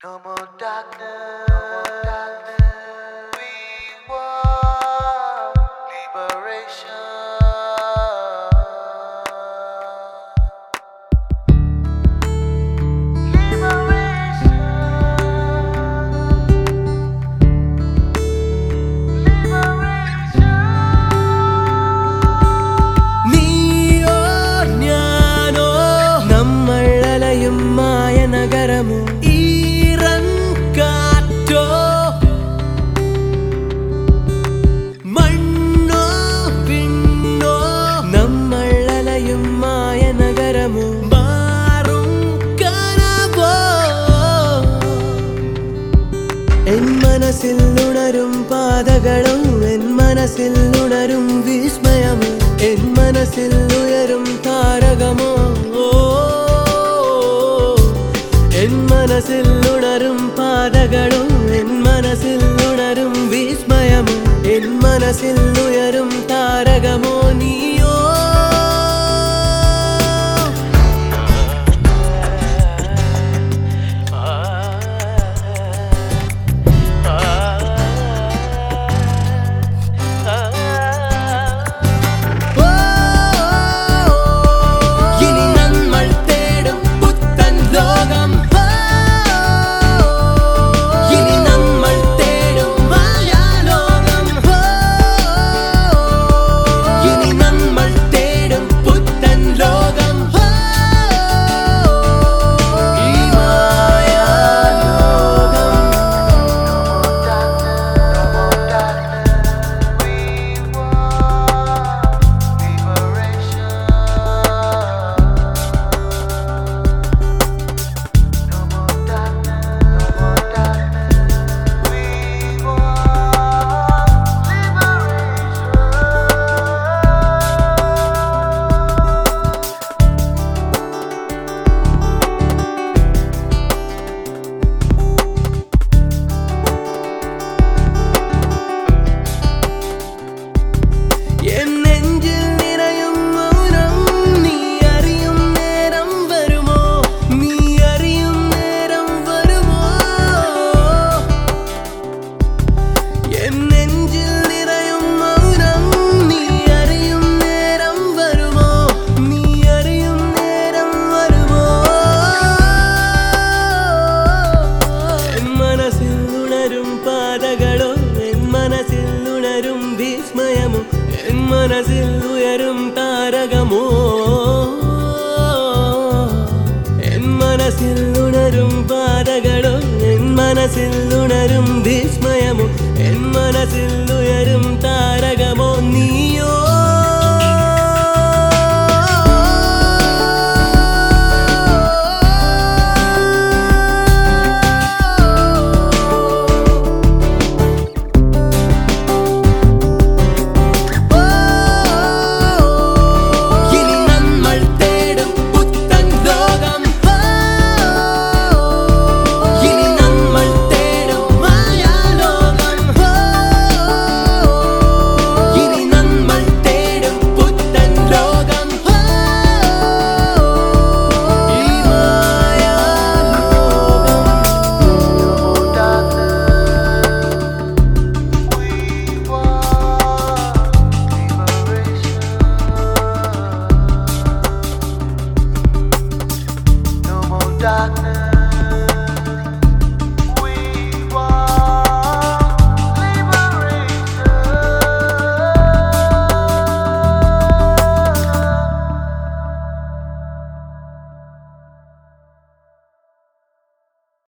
No more darkness. We want liberation. നീയോ ഞാനോ നമ്മൾ അലയും മായ നഗരമോ ഈറൻ കാറ്റോ മണ്ണോ വിണ്ണോ നമ്മൾ അലയും മായ നഗരമോ മാറും കനവോ എൻ മനസ്സിൽ ഉണരും പാതകളും എൻ മനസ്സിൽ ഉണരും വിസ്മയമോ എൻ മനസ്സിൽ ഉയരും താരകമോ ഓ, എൻ മനസ്സിൽ ഉണരും പാതകളും എൻ മനസ്സിൽ ഉണരും വിസ്മയമോ എൻ മനസ്സിൽ ഉയരും താരകമോ നീയോ ഇനി നമ്മൾ തേടും പുത്തൻ ലോകം ഇനി നമ്മൾ തേടും മായാലോകം ഇനി നമ്മൾ തേടും പുത്തൻ ലോകം ഈ മായാലോകം എൻ നെഞ്ചിൽ നിറയും മൗനം നീ അറിയും നേരം വരുമോ നീ അറിയും നേരം വരുമോ എൻ നെഞ്ചിൽ നിറയും മൗനം നീ അറിയും നേരം വരുമോ നീ അറിയും നേരം വരുമോ എൻ മനസ്സിൽ ഉണരും പാതകളോ എൻ മനസ്സിൽ ഉണരും വിസ്മയമോ എൻ മനസ്സിൽ ഉയരും താരകമോ എൻ മനസ്സിൽ ഉണരും പാതകളോ എൻ മനസ്സിൽ ഉണരും വിസ്മയമോ എൻ മനസ്സിൽ